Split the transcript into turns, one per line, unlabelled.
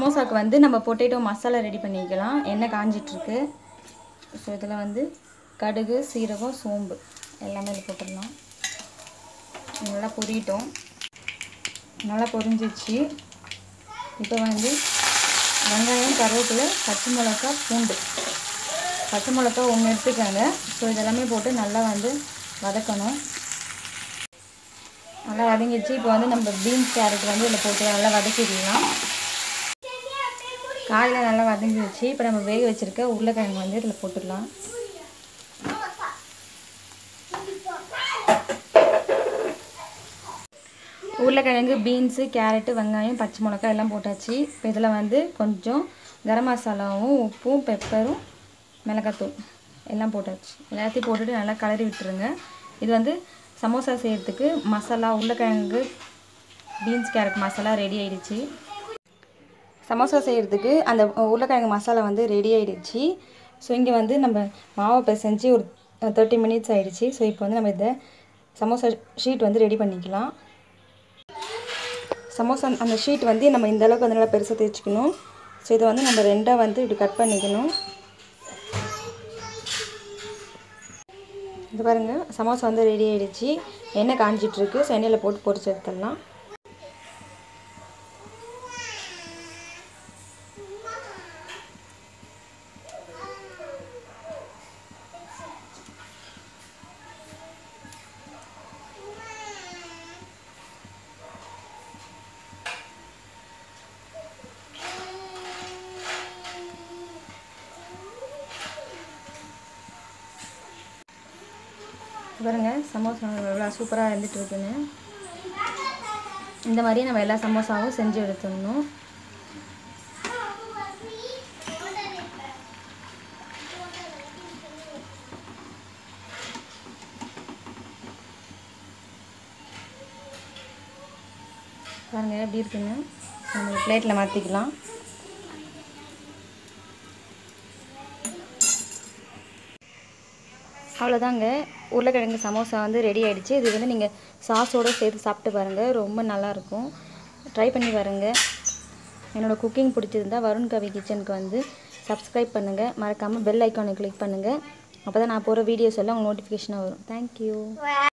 சமோசாக்கு வந்து நம்ம potato masala ready பண்ணிக்கலாம் எண்ணெய் காஞ்சிட்ருக்கு ஸோ இதில் வந்து கடுகு சீரகம் சோம்பு எல்லாமே இதில் போட்டுடலாம் நல்லா பொரியட்டும் நல்லா பொரிஞ்சிச்சு இப்போ வந்து வெங்காயம் கருவேப்பிலை பச்சை மிளகா பூண்டு பச்சை மிளகா ஒன்று எடுத்துக்கோங்க ஸோ இதெல்லாமே போட்டு நல்லா வந்து வதக்கணும் நல்லா வதங்கிடுச்சு இப்போ வந்து நம்ம பீன்ஸ் கேரட் வந்து இதில் போட்டு நல்லா வதக்கிடலாம் காயில் நல்லா வதங்கிடுச்சு இப்போ நம்ம வேக வச்சுருக்க உருளைக்கிழங்கு வந்து இதில் போட்டுடலாம் உருளைக்கிழங்கு பீன்ஸு கேரட்டு வெங்காயம் பச்சை மிளகாய் எல்லாம் போட்டாச்சு இப்போ இதில் வந்து கொஞ்சம் கரம் மசாலாவும் உப்பும் பெப்பரும் மிளகாத்தூள் எல்லாம் போட்டாச்சு எல்லாத்தையும் போட்டுட்டு நல்லா கலரி விட்டுருங்க இது வந்து சமோசா செய்கிறதுக்கு மசாலா உருளைக்கிழங்கு பீன்ஸ் கேரட் மசாலா ரெடி ஆயிடுச்சு சமோசா செய்கிறதுக்கு அந்த உருளைக்கிழங்கு மசாலா வந்து ரெடி ஆயிடுச்சு ஸோ இங்கே வந்து நம்ம மாவை பிசைஞ்சு ஒரு தேர்ட்டி மினிட்ஸ் ஆயிடுச்சு ஸோ இப்போ வந்து நம்ம இதை சமோசா ஷீட் வந்து ரெடி பண்ணிக்கலாம் சமோசா அந்த ஷீட் வந்து நம்ம இந்த அளவுக்கு வந்து நல்லா பெருசாக தேய்ச்சிக்கணும் ஸோ இதை வந்து நம்ம ரெண்டாக வந்து இப்படி கட் பண்ணிக்கணும் இது பாருங்கள் சமோசா வந்து ரெடி ஆகிடுச்சு எண்ணெய் காஞ்சிட்ருக்கு ஸோ எண்ணெயில் போட்டு பொரிச்சு எடுத்துடலாம் பாருங்க சமோசா எவ்வளோ சூப்பராக இருந்துட்டு இருக்குன்னு இந்த மாதிரியே நம்ம எல்லா சமோசாவும் செஞ்சு எடுத்துடணும் பாருங்க எப்படி இருக்குன்னு நம்ம பிளேட்டில் மாற்றிக்கலாம் அவ்வளோதாங்க உருளைக்கிழங்கு சமோசா வந்து ரெடி ஆயிடுச்சு இது வந்து நீங்கள் சாஸோடு சேர்த்து சாப்பிட்டு பாருங்கள் ரொம்ப நல்லாயிருக்கும் ட்ரை பண்ணி பாருங்கள் என்னோடய குக்கிங் பிடிச்சிருந்தா வருண் கவி கிச்சனுக்கு வந்து சப்ஸ்கிரைப் பண்ணுங்கள் மறக்காமல் பெல் ஐக்கானை கிளிக் பண்ணுங்கள் அப்போ தான் நான் போகிற வீடியோஸ் எல்லாம் உங்களுக்கு நோட்டிஃபிகேஷனாக வரும் தேங்க்யூ